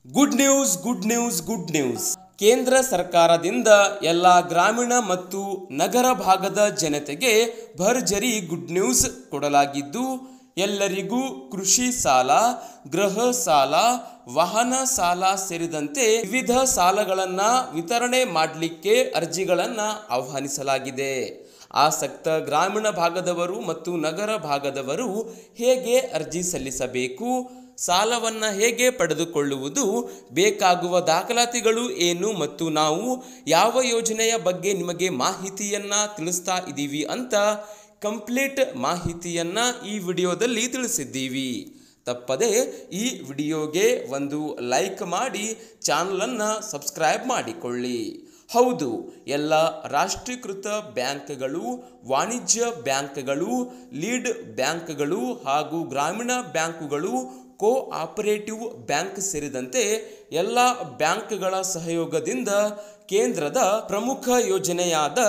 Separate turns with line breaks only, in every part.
good news good news good news ಕೇಂದ್ರ ಸರ್ಕಾರದಿಂದ ಎಲ್ಲ ಗ್ರಾಮೀಣ ಮತ್ತು ನಗರ ಭಾಗದ ಜನತೆಗೆ ಭರ್ಜರಿ ಗುಡ್ ನ್ಯೂಸ್ ಕೊಡಲಾಗಿದ್ದು ಎಲ್ಲರಿಗೂ ಕೃಷಿ ಸಾಲ ಗೃಹ ಸಾಲ ವಾಹನ ಸಾಲ ಸೇರಿದಂತೆ ವಿವಿಧ ಸಾಲಗಳನ್ನ ವಿತರಣೆ ಮಾಡಲಿಕ್ಕೆ ಅರ್ಜಿಗಳನ್ನ ಆಹ್ವಾನಿಸಲಾಗಿದೆ ಆಸಕ್ತ ಗ್ರಾಮೀಣ ಭಾಗದವರು ಮತ್ತು ನಗರ ಭಾಗದವರು ಹೇಗೆ ಅರ್ಜಿ ಸಲ್ಲಿಸಬೇಕು ಸಾಲವನ್ನ ಹೇಗೆ ಪಡೆದುಕೊಳ್ಳುವುದು ಬೇಕಾಗುವ ದಾಖಲಾತಿಗಳು ಏನು ಮತ್ತು ನಾವು ಯಾವ ಯೋಜನೆಯ ಬಗ್ಗೆ ನಿಮಗೆ ಮಾಹಿತಿಯನ್ನ ತಿಳಿಸ್ತಾ ಇದ್ದೀವಿ ಅಂತ ಕಂಪ್ಲೀಟ್ ಮಾಹಿತಿಯನ್ನ ಈ ವಿಡಿಯೋದಲ್ಲಿ ತಿಳಿಸಿದ್ದೀವಿ ತಪ್ಪದೆ ಈ ವಿಡಿಯೋಗೆ ಒಂದು ಲೈಕ್ ಮಾಡಿ ಚಾನಲನ್ನು ಸಬ್ಸ್ಕ್ರೈಬ್ ಮಾಡಿಕೊಳ್ಳಿ ಹೌದು ಎಲ್ಲ ರಾಷ್ಟ್ರೀಕೃತ ಬ್ಯಾಂಕ್ಗಳು ವಾಣಿಜ್ಯ ಬ್ಯಾಂಕ್ಗಳು ಲೀಡ್ ಬ್ಯಾಂಕ್ಗಳು ಹಾಗೂ ಗ್ರಾಮೀಣ ಬ್ಯಾಂಕುಗಳು ಕೋ ಆಪರೇಟಿವ್ ಬ್ಯಾಂಕ್ ಸೇರಿದಂತೆ ಎಲ್ಲ ಬ್ಯಾಂಕ್ಗಳ ಸಹಯೋಗದಿಂದ ಕೇಂದ್ರದ ಪ್ರಮುಖ ಯೋಜನೆಯಾದ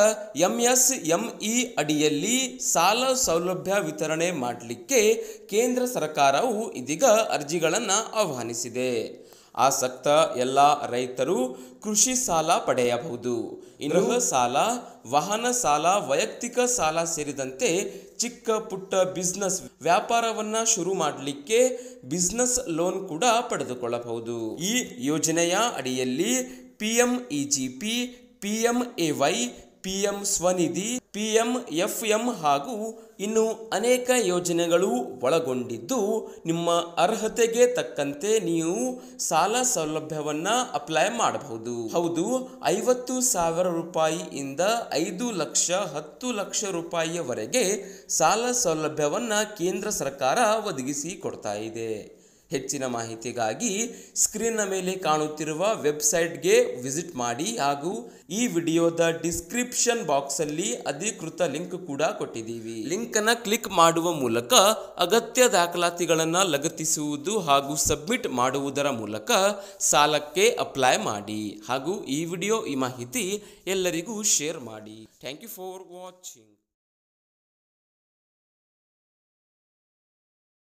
ಎಂಎಸ್ಎಂಇ ಅಡಿಯಲ್ಲಿ ಸಾಲ ಸೌಲಭ್ಯ ವಿತರಣೆ ಮಾಡಲಿಕ್ಕೆ ಕೇಂದ್ರ ಸರ್ಕಾರವು ಇದೀಗ ಅರ್ಜಿಗಳನ್ನು ಆಹ್ವಾನಿಸಿದೆ ಆಸಕ್ತ ಎಲ್ಲ ರೈತರು ಕೃಷಿ ಸಾಲ ಪಡೆಯಬಹುದು ಇನ್ನು ಸಾಲ ವಾಹನ ಸಾಲ ವೈಯಕ್ತಿಕ ಸಾಲ ಸೇರಿದಂತೆ ಚಿಕ್ಕ ಪುಟ್ಟ ಬಿಸ್ನೆಸ್ ವ್ಯಾಪಾರವನ್ನ ಶುರು ಮಾಡಲಿಕ್ಕೆ ಬಿಸ್ನೆಸ್ ಲೋನ್ ಕೂಡ ಪಡೆದುಕೊಳ್ಳಬಹುದು ಈ ಯೋಜನೆಯ ಅಡಿಯಲ್ಲಿ P M E G P P M A Y P M Svanidhi P M F M ಹಾಗೂ ಇನ್ನು ಅನೇಕ ಯೋಜನೆಗಳು ಒಳಗೊಂಡಿದ್ದು ನಿಮ್ಮ ಅರ್ಹತೆಗೆ ತಕ್ಕಂತೆ ನೀವು ಸಾಲ ಸೌಲಭ್ಯವನ್ನ ಅಪ್ಲೈ ಮಾಡಬಹುದು ಹೌದು ಐವತ್ತು ಸಾವಿರ ರೂಪಾಯಿಯಿಂದ ಐದು ಲಕ್ಷ ಹತ್ತು ಲಕ್ಷ ರೂಪಾಯಿಯವರೆಗೆ ಸಾಲ ಸೌಲಭ್ಯವನ್ನ ಕೇಂದ್ರ ಸರ್ಕಾರ ಒದಗಿಸಿ ಕೊಡ್ತಾ ಇದೆ ಹೆಚ್ಚಿನ ಮಾಹಿತಿಗಾಗಿ ಸ್ಕ್ರೀನ್ನ ಮೇಲೆ ಕಾಣುತ್ತಿರುವ ವೆಬ್ಸೈಟ್ಗೆ ವಿಸಿಟ್ ಮಾಡಿ ಹಾಗೂ ಈ ವಿಡಿಯೋದ ಡಿಸ್ಕ್ರಿಪ್ಷನ್ ಬಾಕ್ಸಲ್ಲಿ ಅಧಿಕೃತ ಲಿಂಕ್ ಕೂಡ ಕೊಟ್ಟಿದ್ದೀವಿ ಲಿಂಕನ್ನು ಕ್ಲಿಕ್ ಮಾಡುವ ಮೂಲಕ ಅಗತ್ಯ ದಾಖಲಾತಿಗಳನ್ನು ಲಗತ್ತಿಸುವುದು ಹಾಗೂ ಸಬ್ಮಿಟ್ ಮಾಡುವುದರ ಮೂಲಕ ಸಾಲಕ್ಕೆ ಅಪ್ಲೈ ಮಾಡಿ ಹಾಗೂ ಈ ವಿಡಿಯೋ ಈ ಮಾಹಿತಿ ಎಲ್ಲರಿಗೂ ಶೇರ್ ಮಾಡಿ ಥ್ಯಾಂಕ್ ಯು ಫಾರ್ ವಾಚಿಂಗ್